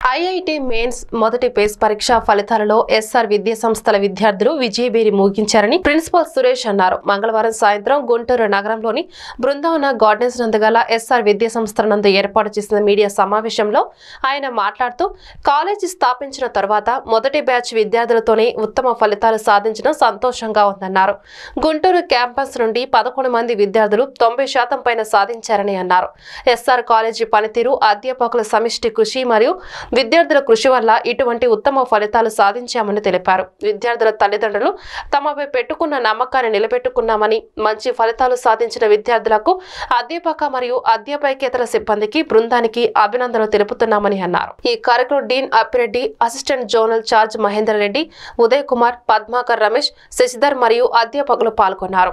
IIT mains మొదటి face పరీక్ష ఫలితాలలో ఎస్ఆర్ విద్యా సంస్థల విద్యార్థులు విజయబేరి ముగించారని ప్రిన్సిపల్ సురేష్ అన్నారు మంగళవారం సాయంత్రం గుంటూరు నగరంలోని బృందావన గార్డెన్స్ నందుగల ఎస్ఆర్ విద్యా సంస్థల నందు ఏర్పాటు చేసిన మీడియా సమావేశంలో ఆయన మాట్లాడుతూ కాలేజీ స్థాపించిన తర్వాత మొదటి బ్యాచ్ విద్యార్థులతోనే ఉత్తమ ఫలితాలు సాధించడం సంతోషంగా ఉందన్నారు గుంటూరు క్యాంపస్ నుండి పదకొండు మంది విద్యార్థులు తొంభై శాతం పైన సాధించారని అన్నారు ఎస్ఆర్ కాలేజీ పనితీరు అధ్యాపకుల సమిష్టి కృషి మరియు విద్యార్థుల కృషి వల్ల ఇటువంటి ఉత్తమ ఫలితాలు సాధించామని తెలిపారు విద్యార్థుల తల్లిదండ్రులు తమపై పెట్టుకున్న నమ్మకాన్ని నిలబెట్టుకున్నామని మంచి ఫలితాలు సాధించిన విద్యార్థులకు అధ్యాపక మరియు అధ్యాపకేతర సిబ్బందికి బృందానికి అభినందనలు తెలుపుతున్నామని అన్నారు ఈ కార్యక్రమం dean Appireddy assistant zonal charge Mahender Reddy Uday Kumar Padmakar Ramesh Sasidhar మరియు అధ్యాపకులు పాల్గొన్నారు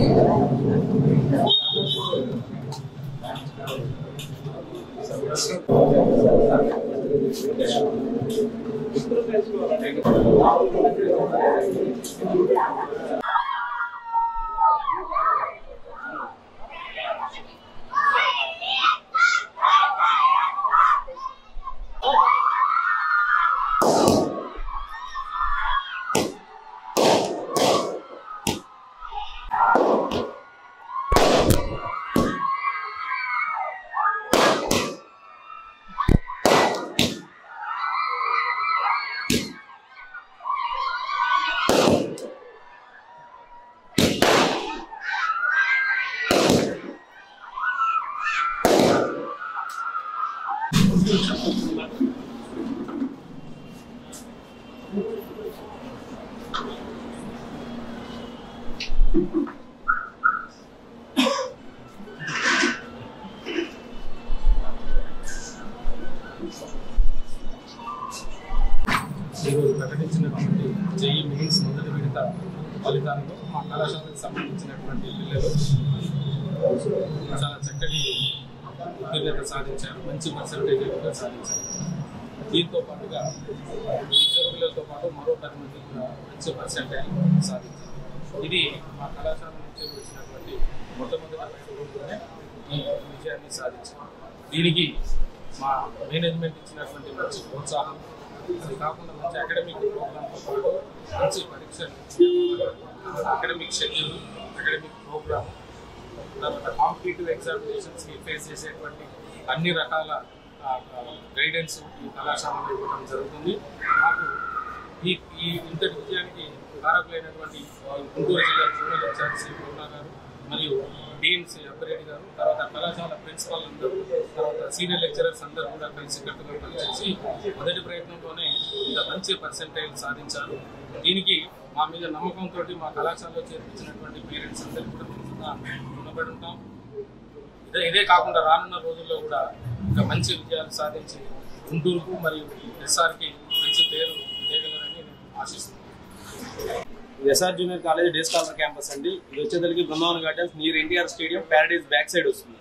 ఈరోజు ప్రకటించినటువంటి జేఈ మెయిన్స్ మొదటి విడత ఫలితాల్లో మా కళాశాలకు సంబంధించినటువంటి పిల్లలు చాలా చక్కటి ఉత్తీర్ణత సాధించారు మంచి పర్సంటేజ్ కూడా సాధించారు దీంతో పాటుగా ఇద్దరు పిల్లలతో పాటు మరో పది మంది కూడా మంచి పర్సంటేజ్ సాధించారు ఇది మా కళాశాల నుంచి వచ్చినటువంటి మొట్టమొదటి బయటలోనే ఈ విజయాన్ని సాధించారు దీనికి మా మేనేజ్మెంట్ ఇచ్చినటువంటి మంచి ప్రోత్సాహం అది కాకుండా మంచి అకాడమిక్ ప్రోగ్రామ్తో పాటు మంచి పరీక్షలు అకాడమిక్ షెడ్యూల్ అకాడమిక్ ప్రోగ్రామ్ తర్వాత కాంపిటేటివ్ ఎగ్జామినేషన్స్కి ఫేస్ చేసేటువంటి అన్ని రకాల గైడెన్స్ ఈ కళాశాలలో ఇవ్వడం జరుగుతుంది నాకు ఈ ఈ ఇంతటి విజయానికి కారకులైనటువంటి గుంటూరు జిల్లా జూనియర్ ఇన్ఛార్జ్ శ్రీ పూర్ణ గారు మరియు డీన్ శ్రీ అప్పిరెడ్డి గారు తర్వాత కళాశాల ప్రిన్సిపాల్ అందరూ తర్వాత సీనియర్ లెక్చరర్స్ అందరూ కూడా కలిసి కట్టుగా పనిచేసి మొదటి ప్రయత్నంలోనే ఇంత మంచి పర్సెంటేజ్ సాధించారు దీనికి మా మీద నమ్మకంతో మా కళాశాలలో చేర్పించినటువంటి పేరెంట్స్ అందరికీ కూడా మేము కూడా రుణపడి ఉంటాం ఇదే ఇదే కాకుండా రానున్న రోజుల్లో కూడా ఇంకా మంచి విజయాలు సాధించి గుంటూరుకు మరియు ఎస్ఆర్కి మంచి పేరు తేగలరని నేను ఆశిస్తున్నాను SR junior college day scholar campus అండి ఇది వచ్చేసరికి Brindavan gardens near NTR stadium paradise back side వస్తుంది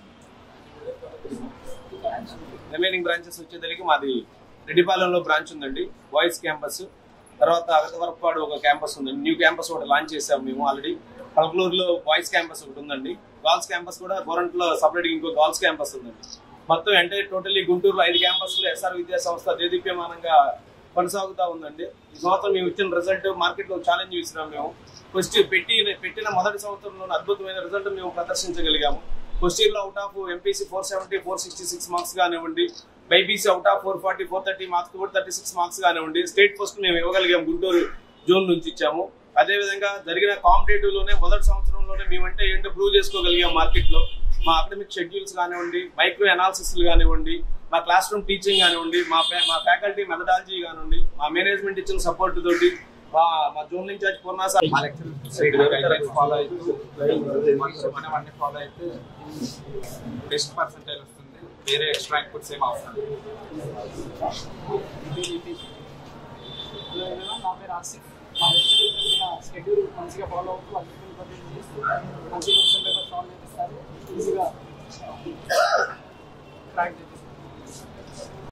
రిమైనింగ్ బ్రాంచెస్ వచ్చేసరికి మాది రెడ్డిపాలెంలో బ్రాంచ్ ఉందండి బాయ్స్ క్యాంపస్ తర్వాత అగతవరపాడు ఒక క్యాంపస్ ఉందండి న్యూ క్యాంపస్ ఒకటి లాంచ్ చేసాము మేము ఆల్రెడీ పలకలూరులో బాయ్స్ క్యాంపస్ ఒకటి ఉందండి గర్ల్స్ క్యాంపస్ కూడా గోరంట్లో సపరేట్ ఇంకో గర్ల్స్ క్యాంపస్ ఉందండి మొత్తం అంటే టోటల్లీ గుంటూరులో ఐదు క్యాంపస్లు ఎస్ఆర్ విద్యా సంస్థ దేదీప్యమానంగా కొనసాగుతా ఉందండి ఈ సంవత్సరం మేము ఇచ్చిన రిజల్ట్ మార్కెట్ లో ఛాలెంజ్ ఇచ్చినాం మేము ఫస్ట్ పెట్టి పెట్టిన మొదటి సంవత్సరంలో అద్భుతమైన రిజల్ట్ మేము ప్రదర్శించగలిగాము ఫస్ట్ ఇయర్ లో out of MPC four seventy four sixty six marks కానివ్వండి BiPC out of four forty four thirty marks four thirty six marks కానివ్వండి స్టేట్ ఫస్ట్ మేము ఇవ్వగలిగాం గుంటూరు జోన్ నుంచి ఇచ్చాము అదేవిధంగా జరిగిన కాంపిటేటివ్ లోనే మొదటి సంవత్సరంలోనే మేమంటే ఏంటో ప్రూవ్ చేసుకోగలిగాం మార్కెట్ లో మా అకాడమిక్ షెడ్యూల్స్ కానివ్వండి మైక్రో అనాలిసిస్ కానివ్వండి మా క్లాస్ రూమ్ టీచింగ్ కానివ్వండి మా fa- మా ఫ్యాకల్టీ మెథడాలజీ కానివ్వండి మా మేనేజ్మెంట్ ఇచ్చిన సపోర్ట్ తోటి మా మా జోన్ ఇన్ఛార్జ్ పూర్ణ సార్ మా లెక్చర్ సైడ్ గైడ్లైన్స్ ఫాలో అవుతూ మనం అన్ని ఫాలో అయితే బెస్ట్ పర్సెంటేజ్ వస్తుంది వేరే ఎక్స్ట్రా ఇన్పుట్స్ ఏం అవసరం లేదు. నా పేరు ఆసిఫ్ మా లెక్చర్ షెడ్యూల్ మంచిగా ఫాలో అవుతూ అన్ని పద్ధతులు చేస్తూ మంచి క్వశ్చన్ పేపర్ సాల్వ్ చేస్తారు ఈజీగా ట్రాక్ చేస్తారు